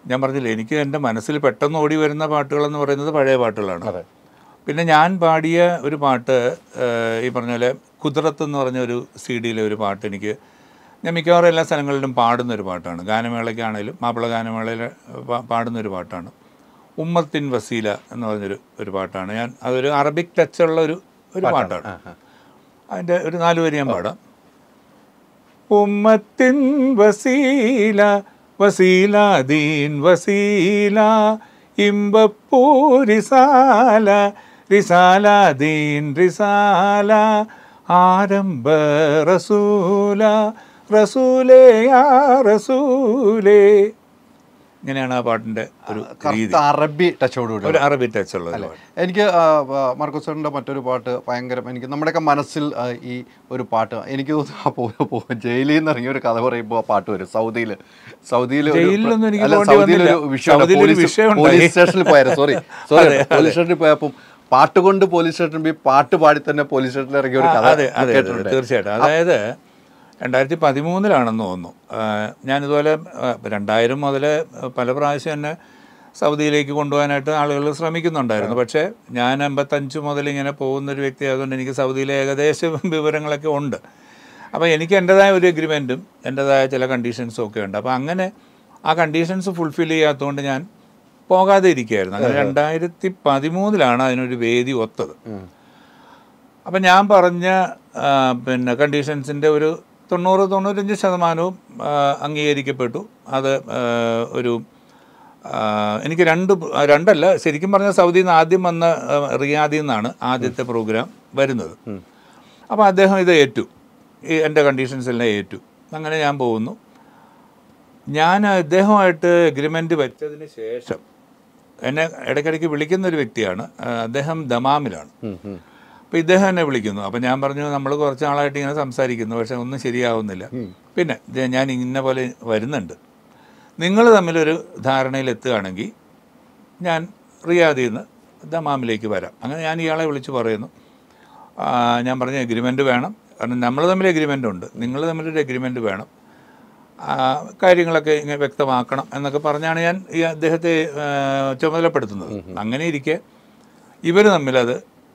ഞാൻ പറഞ്ഞില്ലേ എനിക്ക് എൻ്റെ മനസ്സിൽ പെട്ടെന്ന് ഓടി വരുന്ന പാട്ടുകളെന്ന് പറയുന്നത് പഴയ പാട്ടുകളാണ് അതെ പിന്നെ ഞാൻ പാടിയ ഒരു പാട്ട് ഏഹ്, ഈ പറഞ്ഞ പോലെ കുതിരത്ത് എന്ന് പറഞ്ഞ ഒരു സി ഡിയിലെ ഒരു പാട്ട് എനിക്ക് ഞാൻ മിക്കവാറും എല്ലാ സ്ഥലങ്ങളിലും പാടുന്ന ഒരു പാട്ടാണ് ഗാനമേളയ്ക്കാണേലും മാപ്പിള ഗാനമേളയിൽ പാ- പാടുന്ന ഒരു പാട്ടാണ് ഉമ്മത്തിൻ വസീല എന്ന് പറഞ്ഞൊരു ഒരു പാട്ടാണ് ഞാൻ അതൊരു അറബിക് ടച്ചുള്ള ഒരു ഒരു പാട്ടാണ് അതിൻ്റെ ഒരു നാല് വരി ഞാൻ പാടാം ഉമ്മത്തിൻ വസീല വസീല ദീൻ വസീല ഇമ്പപ്പൂ റിസാല റിസാല ദീൻ റിസാല ആരംഭ റസൂല റസൂലേ യാ റസൂലേ ഇങ്ങനെയാണ് ആ പാട്ടിൻ്റെ ഒരു രീതി കറുത്ത അറബി ടച്ചോടുകൂടി ഒരു അറബി ടച്ചുള്ള ഒരു പാട്ട് എനിക്ക് ആ, ആ, മാർക്കോസ് സാറിൻ്റെ മറ്റൊരു പാട്ട് ഭയങ്കര എനിക്ക് നമ്മുടെയൊക്കെ മനസ്സിൽ ആ, ഈ ഒരു പാട്ട് എനിക്ക് തോന്നുന്നു ആ പോ- പോ- ജയിലിൽ നിന്ന് ഇറങ്ങിയ ഒരു കഥ പറയുമ്പോൾ ആ പാട്ട് വരും സൗദിയിൽ സൗദിയിൽ ഒരു- ജയിലിലൊന്നും എനിക്ക് അല്ല, പോകേണ്ടി സൗദിയിൽ ഒരു വന്നില്ല. വിഷയം സൗദിയിൽ ഒരു പോലീസ് വിഷയം ഉണ്ടായി. പോലീസ് സ്റ്റേഷനിൽ പോയായിരുന്നു സോറി സോറി പോലീസ് സ്റ്റേഷനിൽ പോയപ്പം പാട്ട് കൊണ്ട് പോലീസ് സ്റ്റേഷനിൽ പോയി പാട്ട് പാടി തന്നെ പോലീസ് സ്റ്റേഷനിൽ ഇറങ്ങിയ ഒരു ആ, കഥ അതെ അതെ അതെ, കേട്ടിട്ടുണ്ട് തീർച്ചയായിട്ടും അതായത് രണ്ടായിരത്തി പതിമൂന്നിലാണെന്ന് തോന്നുന്നു ആ, ഞാനിതുപോലെ ആ, രണ്ടായിരം മുതൽ പല പ്രാവശ്യം എന്നെ സൗദിയിലേക്ക് കൊണ്ടുപോകാനായിട്ട് ആളുകൾ ശ്രമിക്കുന്നുണ്ടായിരുന്നു പക്ഷേ ഞാൻ അമ്പത്തഞ്ച് മുതൽ ഇങ്ങനെ പോകുന്ന ഒരു വ്യക്തി ആയതുകൊണ്ട് എനിക്ക് സൗദിയിലെ ഏകദേശ വിവരങ്ങളൊക്കെ ഉണ്ട് അപ്പോൾ എനിക്ക് എൻ്റെതായ ഒരു എഗ്രിമെൻറ്റും എൻ്റെതായ ചില കണ്ടീഷൻസും ഒക്കെ ഉണ്ട് അപ്പോൾ അങ്ങനെ ആ കണ്ടീഷൻസ് ഫുൾഫിൽ ചെയ്യാത്തതുകൊണ്ട് ഞാൻ പോകാതെ ഇരിക്കുകയായിരുന്നു അങ്ങനെ രണ്ടായിരത്തി പതിമൂന്നിലാണ് അതിനൊരു വേദി ഒത്തത് അപ്പം ഞാൻ പറഞ്ഞ ആ, പിന്നെ കണ്ടീഷൻസിൻ്റെ ഒരു തൊണ്ണൂറ് തൊണ്ണൂറ്റഞ്ച് ശതമാനവും ആ, അംഗീകരിക്കപ്പെട്ടു അത് ആ, ഒരു ആ, എനിക്ക് രണ്ട് പ്- ആ, രണ്ടല്ല ശരിക്കും പറഞ്ഞാൽ സൗദിയിൽ നിന്ന് ആദ്യം വന്ന ആ, റിയാദിൽ നിന്നാണ് ആദ്യത്തെ പ്രോഗ്രാം വരുന്നത് അപ്പോൾ അദ്ദേഹം ഇത് ഏറ്റു ഈ എൻ്റെ കണ്ടീഷൻസ് എല്ലാം ഏറ്റു അങ്ങനെ ഞാൻ പോകുന്നു ഞാൻ അദ്ദേഹമായിട്ട് എഗ്രിമെൻ്റ് വെച്ചതിന് ശേഷം എന്നെ ഇടയ്ക്കിടയ്ക്ക് വിളിക്കുന്ന ഒരു വ്യക്തിയാണ് ആ, അദ്ദേഹം ദമാമിലാണ് അപ്പോൾ ഇദ്ദേഹം എന്നെ വിളിക്കുന്നു അപ്പോൾ ഞാൻ പറഞ്ഞു നമ്മൾ കുറച്ച് നാളായിട്ട് ഇങ്ങനെ സംസാരിക്കുന്നു പക്ഷേ ഒന്നും ശരിയാവുന്നില്ല പിന്നെ ഇത് ഞാൻ ഇന്ന പോലെ വരുന്നുണ്ട് നിങ്ങൾ തമ്മിലൊരു ധാരണയിൽ എത്തുകയാണെങ്കിൽ ഞാൻ റിയാദിൽ നിന്ന് ദമാമിലേക്ക് വരാം അങ്ങനെ ഞാൻ ഇയാളെ വിളിച്ച് പറയുന്നു ആ, ഞാൻ പറഞ്ഞ എഗ്രിമെൻ്റ് വേണം കാരണം നമ്മൾ തമ്മിൽ എഗ്രിമെൻ്റ് ഉണ്ട് നിങ്ങൾ തമ്മിലൊരു എഗ്രിമെൻ്റ് വേണം ആ, കാര്യങ്ങളൊക്കെ ഇങ്ങനെ വ്യക്തമാക്കണം എന്നൊക്കെ പറഞ്ഞാണ് ഞാൻ ഈ അദ്ദേഹത്തെ ആ, ചുമതലപ്പെടുത്തുന്നത് അങ്ങനെ ഇരിക്കെ ഇവർ തമ്മിലത്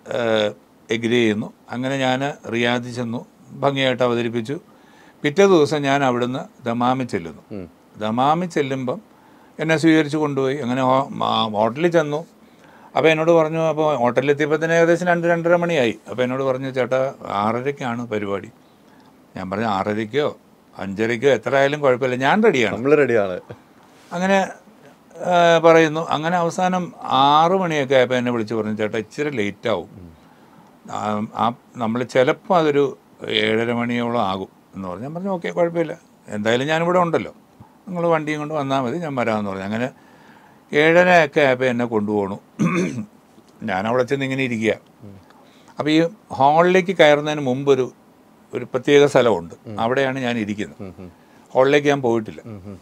എഗ്രി ചെയ്യുന്നു അങ്ങനെ ഞാൻ റിയാദിൽ ചെന്നു ഭംഗിയായിട്ട് അവതരിപ്പിച്ചു പിറ്റേ ദിവസം ഞാൻ അവിടുന്ന് ദമാമി ചെല്ലുന്നു ദമാമി ചെല്ലുമ്പം എന്നെ സ്വീകരിച്ച് കൊണ്ടുപോയി അങ്ങനെ ഹോ- ആ, ഹോട്ടലിൽ ചെന്നു അപ്പോൾ എന്നോട് പറഞ്ഞു അപ്പോൾ ഹോട്ടലിലെത്തിയപ്പോൾ തന്നെ ഏകദേശം രണ്ട് രണ്ടര മണിയായി അപ്പോൾ എന്നോട് പറഞ്ഞു ചേട്ടാ ആറരയ്ക്കാണ് പരിപാടി ഞാൻ പറഞ്ഞു ആറരയ്ക്കോ അഞ്ചരയ്ക്കോ എത്ര ആയാലും കുഴപ്പമില്ല ഞാൻ റെഡിയാണ് നമ്മൾ റെഡിയാണ് അങ്ങനെ ആ, പറയുന്നു അങ്ങനെ അവസാനം ആറു മണിയൊക്കെ ആയപ്പോൾ എന്നെ വിളിച്ച് പറഞ്ഞു ചേട്ടാ ഇച്ചിരി ലേറ്റ് ആവും ആ, ആ നമ്മൾ ചിലപ്പോൾ അതൊരു ഏഴര മണിയോളം ആകും എന്ന് പറഞ്ഞു ഞാൻ പറഞ്ഞു ഓക്കെ കുഴപ്പമില്ല എന്തായാലും ഞാനിവിടെ ഉണ്ടല്ലോ നിങ്ങൾ വണ്ടിയും കൊണ്ട് വന്നാൽ മതി ഞാൻ വരാമെന്ന് പറഞ്ഞു അങ്ങനെ ഏഴരയൊക്കെ ആയപ്പോൾ എന്നെ കൊണ്ടുപോകണു ഞാൻ അവിടെ ചെന്ന് ഇങ്ങനെ ഇരിക്കുക അപ്പോൾ ഈ ഹാളിലേക്ക് കയറുന്നതിന് മുമ്പൊരു ഒരു പ്രത്യേക സ്ഥലമുണ്ട് അവിടെയാണ് ഞാൻ ഇരിക്കുന്നത് ഹാളിലേക്ക് ഞാൻ പോയിട്ടില്ല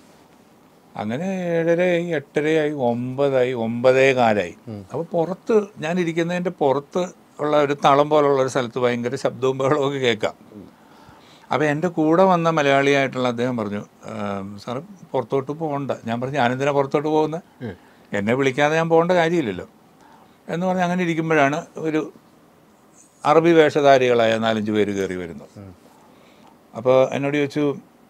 അങ്ങനെ ഏഴരയായി എട്ടരയായി ഒമ്പതായി ഒമ്പതേ കാലായി അപ്പോൾ പുറത്ത് ഞാൻ ഇരിക്കുന്നതിൻ്റെ പുറത്ത് ഉള്ള ഒരു തളം പോലുള്ള ഒരു സ്ഥലത്ത് ഭയങ്കര ശബ്ദവും ബഹളവും ഒക്കെ കേൾക്കാം അപ്പോൾ എൻ്റെ കൂടെ വന്ന മലയാളിയായിട്ടുള്ള അദ്ദേഹം പറഞ്ഞു "ആം, സാറ് പുറത്തോട്ട് പോകണ്ട ഞാൻ പറഞ്ഞു ഞാനെന്തിനാ പുറത്തോട്ട് പോകുന്നത് എന്നെ വിളിക്കാതെ ഞാൻ പോകേണ്ട കാര്യമില്ലല്ലോ എന്ന് പറഞ്ഞ് അങ്ങനെ ഇരിക്കുമ്പോഴാണ് ഒരു അറബി വേഷധാരികളായ നാലഞ്ച് പേര് കയറി വരുന്നത് അപ്പോൾ എന്നോട് ചോദിച്ചു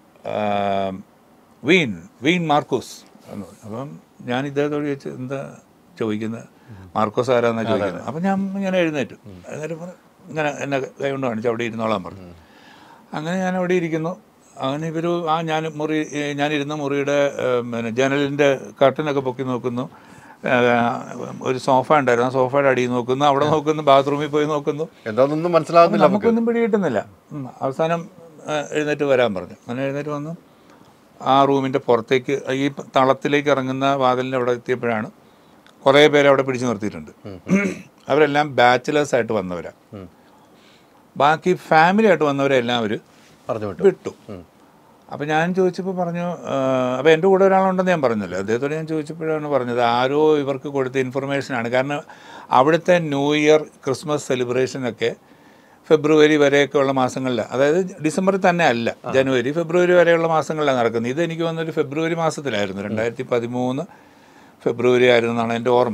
"ആം, വീൻ വീൻ മാർക്കോസ് എന്ന് പറഞ്ഞു അപ്പം ഞാൻ ഇദ്ദേഹത്തോട് ചോദിച്ചു എന്താ ചോദിക്കുന്നത് മാർക്കോസ് ആരാന്നാ ചോദിക്കുന്നത് അപ്പം ഞാൻ ഇങ്ങനെ എഴുന്നേറ്റു എഴുന്നേറ്റ് പറഞ്ഞു ഇങ്ങനെ എന്നെ കൈ കൊണ്ട് കാണിച്ചു അവിടെ ഇരുന്നോളാൻ പറഞ്ഞു അങ്ങനെ ഞാൻ അവിടെ ഇരിക്കുന്നു അങ്ങനെ ഇവർ ആ ഞാൻ മുറി ഏ, ഞാനിരുന്ന മുറിയുടെ ഏ, പിന്നെ ജനലിൻ്റെ കർട്ടനൊക്കെ പൊക്കി നോക്കുന്നു ഏ, ഒരു സോഫ ഉണ്ടായിരുന്നു ആ സോഫയുടെ അടിയിൽ നോക്കുന്നു അവിടെ നോക്കുന്നു ബാത്റൂമിൽ പോയി നോക്കുന്നു എന്താണെന്നൊന്നും മനസ്സിലാവുന്നില്ല നമുക്ക് നമുക്കൊന്നും പിടികിട്ടുന്നില്ല ഉം. അവസാനം ആ, എഴുന്നേറ്റ് വരാൻ പറഞ്ഞു അങ്ങനെ എഴുന്നേറ്റ് വന്നു ആ റൂമിൻ്റെ പുറത്തേക്ക് ഈ തളത്തിലേക്ക് ഇറങ്ങുന്ന വാതിലിൻ്റെ അവിടെ എത്തിയപ്പോഴാണ് കുറേ പേര് അവിടെ പിടിച്ചു നിർത്തിയിട്ടുണ്ട് അവരെല്ലാം ബാച്ചിലേഴ്സ് ആയിട്ട് വന്നവരാ ബാക്കി ഫാമിലി ആയിട്ട് വന്നവരെല്ലാം അവർ പറഞ്ഞു വിട്ടു വിട്ടു അപ്പോൾ ഞാൻ ചോദിച്ചപ്പോൾ പറഞ്ഞു അപ്പോൾ എൻ്റെ കൂടെ ഒരാളുണ്ടെന്ന് ഞാൻ പറഞ്ഞല്ലോ അദ്ദേഹത്തോട് ഞാൻ ചോദിച്ചപ്പോഴാണ് പറഞ്ഞത് ആരോ ഇവർക്ക് കൊടുത്ത ഇൻഫർമേഷനാണ് കാരണം അവിടുത്തെ ന്യൂ ഇയർ ക്രിസ്മസ് സെലിബ്രേഷനൊക്കെ ഫെബ്രുവരി വരെയൊക്കെ ഉള്ള മാസങ്ങളിൽ അതായത് ഡിസംബറിൽ തന്നെ അല്ല ജനുവരി ഫെബ്രുവരി വരെയുള്ള മാസങ്ങളിലാണ് നടക്കുന്നത് ഇത് എനിക്ക് വന്നൊരു ഫെബ്രുവരി മാസത്തിലായിരുന്നു രണ്ടായിരത്തി പതിമൂന്ന് ഫെബ്രുവരി ആയിരുന്നു എന്നാണ് എൻ്റെ ഓർമ്മ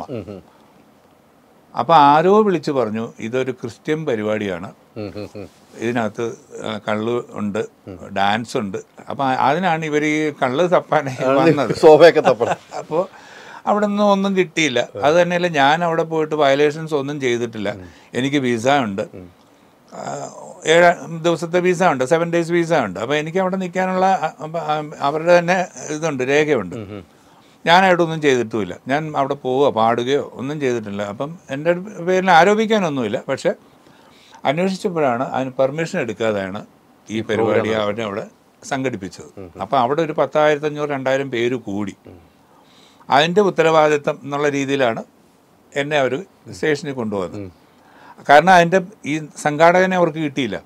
അപ്പോൾ ആരോ വിളിച്ചു പറഞ്ഞു ഇതൊരു ക്രിസ്ത്യൻ പരിപാടിയാണ് ഉം, ഉം, ഉം. ഇതിനകത്ത് ആ, കള്ള് ഉണ്ട് ഡാൻസ് ഉണ്ട് അപ്പം അതിനാണ് ഇവർ ഈ കള്ള് തപ്പാനായി വന്നത് സോഫയൊക്കെ തപ്പണം അപ്പോൾ അവിടെ നിന്ന് ഒന്നും കിട്ടിയില്ല അത് തന്നെയല്ല ഞാൻ അവിടെ പോയിട്ട് വയലേഷൻസ് ഒന്നും ചെയ്തിട്ടില്ല എനിക്ക് വിസ ഉണ്ട് ആ, ഏഴ് ദിവസത്തെ വിസ ഉണ്ട് സെവൻ ഡേയ്സ് വിസ ഉണ്ട് അപ്പോൾ എനിക്ക് അവിടെ നിൽക്കാനുള്ള അ, അപ്പ, ആ, അവരുടെ തന്നെ ഇതുണ്ട് രേഖയുണ്ട് ഞാനായിട്ടൊന്നും ചെയ്തിട്ടുമില്ല ഞാൻ അവിടെ പോവുക പാടുകയോ ഒന്നും ചെയ്തിട്ടില്ല അപ്പം എൻ്റെ പേരിൽ ആരോപിക്കാനൊന്നുമില്ല പക്ഷേ അന്വേഷിച്ചപ്പോഴാണ് അതിന് പെർമിഷൻ എടുക്കാതെയാണ് ഈ പരിപാടി അവരെ അവിടെ സംഘടിപ്പിച്ചത് അപ്പം അവിടെ ഒരു പത്തായിരത്തി അഞ്ഞൂറ് രണ്ടായിരം പേര് കൂടി അതിൻ്റെ ഉത്തരവാദിത്തം എന്നുള്ള രീതിയിലാണ് എന്നെ അവർ സ്റ്റേഷനിൽ കൊണ്ടുപോകുന്നത് കാരണം അതിൻ്റെ ഈ സംഘാടകനെ അവർക്ക് കിട്ടിയില്ല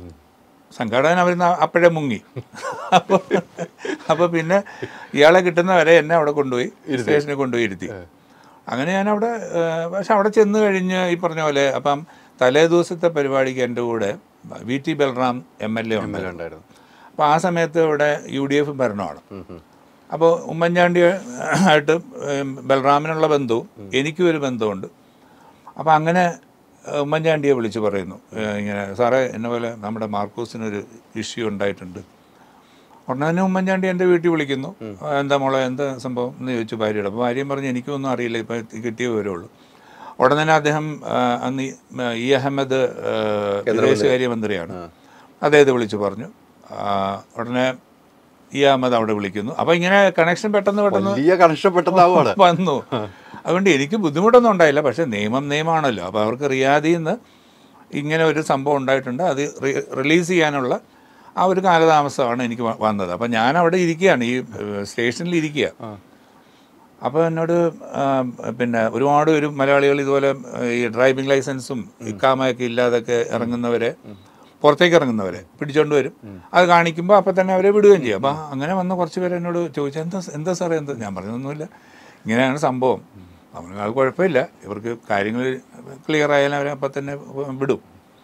സംഘാടകൻ അവർ അപ്പോഴേ മുങ്ങി അപ്പോൾ അപ്പോൾ പിന്നെ ഇയാളെ കിട്ടുന്നവരെ എന്നെ അവിടെ കൊണ്ടുപോയി സ്റ്റേഷനിൽ കൊണ്ടുപോയി ഇരുത്തി അങ്ങനെ ഞാൻ അവിടെ ഏഹ്, പക്ഷെ അവിടെ ചെന്ന് കഴിഞ്ഞ് ഈ പറഞ്ഞ പോലെ അപ്പം തലേ ദിവസത്തെ പരിപാടിക്ക് എൻ്റെ കൂടെ V T Balram M L A ഉണ്ട് ഉണ്ടായിരുന്നു അപ്പോൾ ആ സമയത്ത് ഇവിടെ യു ഡി എഫ് ഭരണമാണ് അപ്പോൾ ഉമ്മൻചാണ്ടി ആയിട്ട് ഏം, ബൽറാമിനുള്ള ബന്ധവും എനിക്കും ഒരു ബന്ധമുണ്ട് അപ്പോൾ അങ്ങനെ ഏഹ്, ഉമ്മൻചാണ്ടിയെ വിളിച്ച് പറയുന്നു ഏഹ്, ഇങ്ങനെ സാറേ എന്നെ പോലെ നമ്മുടെ മാർക്കോസിനൊരു ഇഷ്യൂ ഉണ്ടായിട്ടുണ്ട് ഉടനെ തന്നെ ഉമ്മൻചാണ്ടി എൻ്റെ വീട്ടിൽ വിളിക്കുന്നു ആ, എന്താ മോളെ എന്താ സംഭവം എന്ന് ചോദിച്ചു ഭാര്യയോട് അപ്പോൾ ഭാര്യയും പറഞ്ഞു എനിക്കൊന്നും അറിയില്ല ഇപ്പം കിട്ടിയേ വരുള്ളൂ ഉടനെ തന്നെ അദ്ദേഹം ആ, അന്ന് ഈ- ഇ അഹമ്മദ് ആ, വിദേശകാര്യ മന്ത്രിയാണ് അദ്ദേഹത്തെ വിളിച്ചു പറഞ്ഞു ആ, ഉടനെ ഇ അഹമ്മദ് അവിടെ വിളിക്കുന്നു അപ്പോൾ ഇങ്ങനെ കണക്ഷൻ പെട്ടെന്ന് പെട്ടെന്ന് വലിയ കണക്ഷൻ പെട്ടെന്നാവുകയാണ് വന്നു അതുകൊണ്ട് എനിക്ക് ബുദ്ധിമുട്ടൊന്നും ഉണ്ടായില്ല പക്ഷേ നിയമം നിയമമാണല്ലോ അപ്പോൾ അവർക്ക് റിയാദിൽ നിന്ന് ഇങ്ങനെ ഒരു സംഭവം ഉണ്ടായിട്ടുണ്ട് അത് റി- റിലീസ് ചെയ്യാനുള്ള ആ ഒരു കാലതാമസമാണ് എനിക്ക് വ- വന്നത് അപ്പം ഞാൻ അവിടെ ഇരിക്കുകയാണ് ഈ ഏഹ്, സ്റ്റേഷനിൽ ഇരിക്കുക അപ്പോൾ എന്നോട് ആ, പിന്നെ ഒരുപാട് ഒരു മലയാളികൾ ഇതുപോലെ ഏഹ്, ഈ ഡ്രൈവിംഗ് ലൈസൻസും ഇക്കാമയൊക്കെ ഇല്ലാതൊക്കെ ഇറങ്ങുന്നവരെ പുറത്തേക്ക് ഇറങ്ങുന്നവരെ പിടിച്ചോണ്ട് വരും അത് കാണിക്കുമ്പോൾ അപ്പം തന്നെ അവരെ വിടുകയും ചെയ്യും അപ്പോൾ അങ്ങനെ വന്ന കുറച്ച് പേര് എന്നോട് ചോദിച്ചു എന്താ എന്താ സാറേ എന്താ ഞാൻ പറഞ്ഞൊന്നുമില്ല ഇങ്ങനെയാണ് സംഭവം അവർക്ക് അത് കുഴപ്പമില്ല ഇവർക്ക് കാര്യങ്ങൾ ക്ലിയർ ആയാലും അവരെ അപ്പം തന്നെ വിടും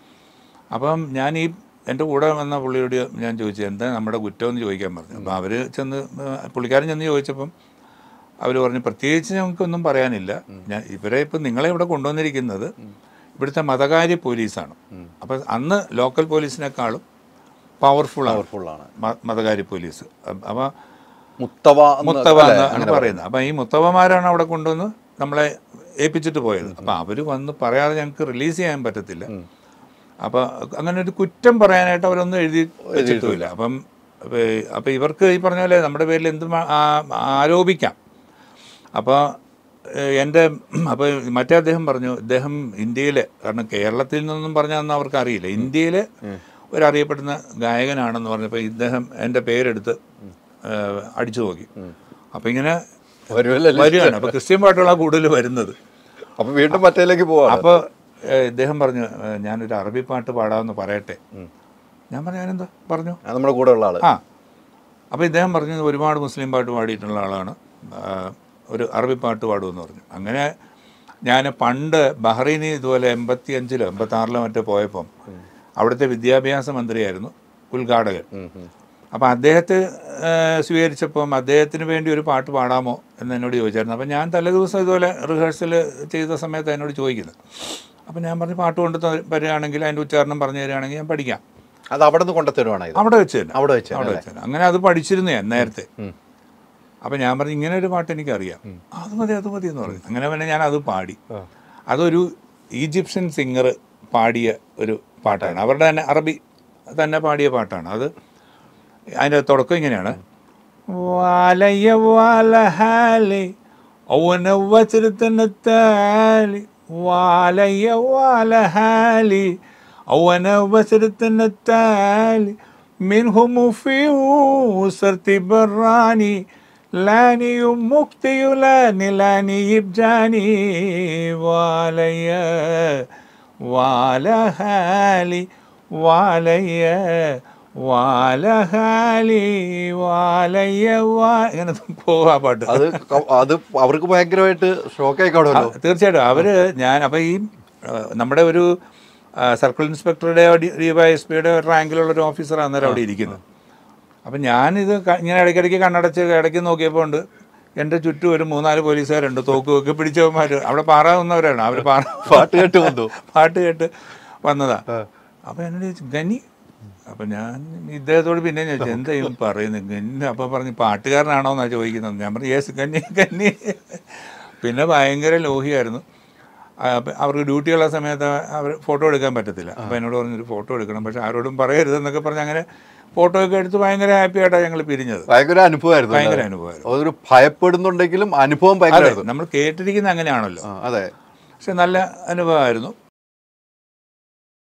അപ്പം ഞാൻ ഈ എൻ്റെ കൂടെ വന്ന പുള്ളിയോട് ഞാൻ ചോദിച്ചു എന്താ നമ്മുടെ കുറ്റമെന്ന് ചോദിക്കാൻ പറഞ്ഞു അപ്പോൾ അവർ ചെന്ന് ആ, പുള്ളിക്കാരൻ ചെന്ന് ചോദിച്ചപ്പം അവർ പറഞ്ഞു പ്രത്യേകിച്ച് ഞങ്ങൾക്കൊന്നും പറയാനില്ല ഞാൻ ഇവരെ ഇപ്പം നിങ്ങളെ ഇവിടെ കൊണ്ടുവന്നിരിക്കുന്നത് ഇവിടുത്തെ മതകാര്യ പോലീസാണ് അപ്പം അന്ന് ലോക്കൽ പോലീസിനേക്കാളും പവർഫുള്ളാണ് പവർഫുള്ളാണ് മതകാര്യ പോലീസ് അപ്പോൾ മുത്തവ എന്ന് മുത്തവ അല്ലേ? എന്നാണ് പറയുന്നത് അപ്പം ഈ മുത്തവമാരാണ് അവിടെ കൊണ്ടുവന്ന് നമ്മളെ ഏൽപ്പിച്ചിട്ട് പോയത് അപ്പം അവർ വന്ന് പറയാതെ ഞങ്ങൾക്ക് റിലീസ് ചെയ്യാൻ പറ്റത്തില്ല അപ്പം അങ്ങനെ ഒരു കുറ്റം പറയാനായിട്ട് അവരൊന്നും എഴുതി വെച്ചിട്ടുമില്ല അപ്പം അപ്പം ഇവർക്ക് ഈ പറഞ്ഞ പോലെ നമ്മുടെ പേരിൽ എന്തും ആ- ആ- ആരോപിക്കാം അപ്പോൾ എൻ്റെ അപ്പോൾ മറ്റേ അദ്ദേഹം പറഞ്ഞു ഇദ്ദേഹം ഇന്ത്യയിലെ കാരണം കേരളത്തിൽ നിന്നൊന്നും പറഞ്ഞാൽ അവർക്ക് അറിയില്ല ഇന്ത്യയിലെ ഒരു അറിയപ്പെടുന്ന ഗായകനാണെന്ന് പറഞ്ഞപ്പോൾ ഇദ്ദേഹം എൻ്റെ പേരെടുത്ത് ഏഹ്, അടിച്ചു നോക്കി അപ്പോൾ ഇങ്ങനെ വരുമല്ലേ വരികയാണ് അപ്പോൾ ക്രിസ്ത്യൻ പാട്ടുകളാണ് കൂടുതൽ വരുന്നത് അപ്പൊ വീണ്ടും മറ്റേലേക്ക് പോവാണ് അപ്പോൾ ഇദ്ദേഹം പറഞ്ഞു ഏഹ്, ഞാനൊരു അറബി പാട്ട് പാടാമെന്ന് പറയട്ടെ ഞാൻ പറഞ്ഞു ഞാനെന്താ പറഞ്ഞു ആ, നമ്മുടെ കൂടെ ഉള്ള ആള് ആ അപ്പോൾ ഇദ്ദേഹം പറഞ്ഞു ഒരുപാട് മുസ്ലിം പാട്ട് പാടിയിട്ടുള്ള ആളാണ് ആ, ഒരു അറബി പാട്ട് പാടുമെന്ന് പറഞ്ഞു അങ്ങനെ ഞാൻ പണ്ട് ബഹ്റൈനിൽ ഇതുപോലെ എൺപത്തി അഞ്ചിലോ എൺപത്താറിലോ മറ്റോ പോയപ്പം അവിടുത്തെ വിദ്യാഭ്യാസ മന്ത്രിയായിരുന്നു ഉദ്ഘാടകൻ അപ്പോൾ അദ്ദേഹത്തെ ആ, സ്വീകരിച്ചപ്പം അദ്ദേഹത്തിന് വേണ്ടി ഒരു പാട്ട് പാടാമോ എന്ന് എന്നോട് ചോദിച്ചായിരുന്നു അപ്പം ഞാൻ തലേദിവസം ഇതുപോലെ റിഹേഴ്സൽ ചെയ്ത സമയത്ത് എന്നോട് ചോദിക്കുന്നത് അപ്പം ഞാൻ പറഞ്ഞു പാട്ട് കൊണ്ട് ത- വരികയാണെങ്കിൽ അതിൻ്റെ ഉച്ചാരണം പറഞ്ഞു തരികയാണെങ്കിൽ ഞാൻ പഠിക്കാം അത് അവിടെ നിന്ന് കൊണ്ടുത്തരുവാണ് ഇത് അവിടെ വെച്ച് തന്നെ അവിടെ വെച്ച് അവിടെ വെച്ച് തന്നെ അങ്ങനെ അത് പഠിച്ചിരുന്നു ഞാൻ നേരത്തെ അപ്പം ഞാൻ പറഞ്ഞു ഇങ്ങനെ ഒരു പാട്ട് എനിക്കറിയാം അത് മതി അത് മതി എന്ന് പറഞ്ഞു അങ്ങനെ പിന്നെ ഞാൻ അത് പാടി അതൊരു ഈജിപ്ഷ്യൻ സിംഗർ പാടിയ ഒരു പാട്ടാണ് അവരുടെ തന്നെ അറബി തന്നെ പാടിയ പാട്ടാണ് അത് അതിൻ്റെ തുടക്കം ഇങ്ങനെയാണ് വാലയ്യ വാലഹാലി ഔവന വചരത്തനത്താലി വാലയ്യ വാലഹാലി ഔവന വചരത്തനത്താലി منهم في وسرت براني لاني مكتي لاني لاني يبجاني واليا والهالي واليا വാലഹാലി വാലയ്യ വാ ഇങ്ങനെ പോവാ പാട്ട് അത് ക- അത് അവർക്ക് ഭയങ്കരമായിട്ട് ഷോക്കായി കാണുമല്ലോ തീർച്ചയായിട്ടും അവര് ഞാൻ അപ്പം ഈ ആ, നമ്മുടെ ഒരു ആ, സർക്കിൾ ഇൻസ്പെക്ടറുടെ ഡി വൈ എസ് പിയുടെ റാങ്കിലുള്ള ഒരു ഓഫീസർ അന്നേരം അവിടെ ഇരിക്കുന്നത് അപ്പം ഞാനിത് ക- ഇങ്ങനെ ഇടയ്ക്കിടയ്ക്ക് കണ്ണടച്ച് ഇടയ്ക്ക് നോക്കിയപ്പോൾ ഉണ്ട് എൻ്റെ ചുറ്റും ഒരു മൂന്നാല് പോലീസുകാരുണ്ട് തോക്കുമൊക്കെ പിടിച്ചവന്മാർ അവിടെ പാറാവുന്നവരാണ് അവർ പാറ പാട്ട് കേട്ട് വന്നു പാട്ട് കേട്ട് വന്നതാ അപ്പം എന്നോട് ചോദിച്ചു ഗനി അപ്പം ഞാൻ ഇദ്ദേഹത്തോട് പിന്നെ ചോദിച്ചു എന്താ ഈ പറയുന്നത് ഗന്നി അപ്പം പറഞ്ഞ് പാട്ടുകാരനാണോ എന്നാണ് ചോദിക്കുന്നത് ഞാൻ പറഞ്ഞു യേസ് ഗന്നി ഗന്നി പിന്നെ ഭയങ്കര ലോഹിയായിരുന്നു ആ, അപ്പൊ അവർക്ക് ഡ്യൂട്ടിയുള്ള സമയത്ത് അവർ ഫോട്ടോ എടുക്കാൻ പറ്റത്തില്ല അപ്പോൾ എന്നോട് പറഞ്ഞൊരു ഫോട്ടോ എടുക്കണം പക്ഷെ ആരോടും പറയരുതെന്നൊക്കെ പറഞ്ഞ് അങ്ങനെ ഫോട്ടോ ഒക്കെ എടുത്ത് ഭയങ്കര ഹാപ്പി ആയിട്ടാണ് ഞങ്ങൾ പിരിഞ്ഞത് ഭയങ്കര അനുഭവമായിരുന്നു ഭയങ്കര അല്ലേ? അനുഭവമായിരുന്നു അതൊരു ഭയപ്പെടുന്നുണ്ടെങ്കിലും അനുഭവം അതെ ഭയങ്കരമായിരുന്നു നമ്മൾ കേട്ടിരിക്കുന്ന അങ്ങനെയാണല്ലോ ആ, അതെ പക്ഷെ നല്ല അനുഭവമായിരുന്നു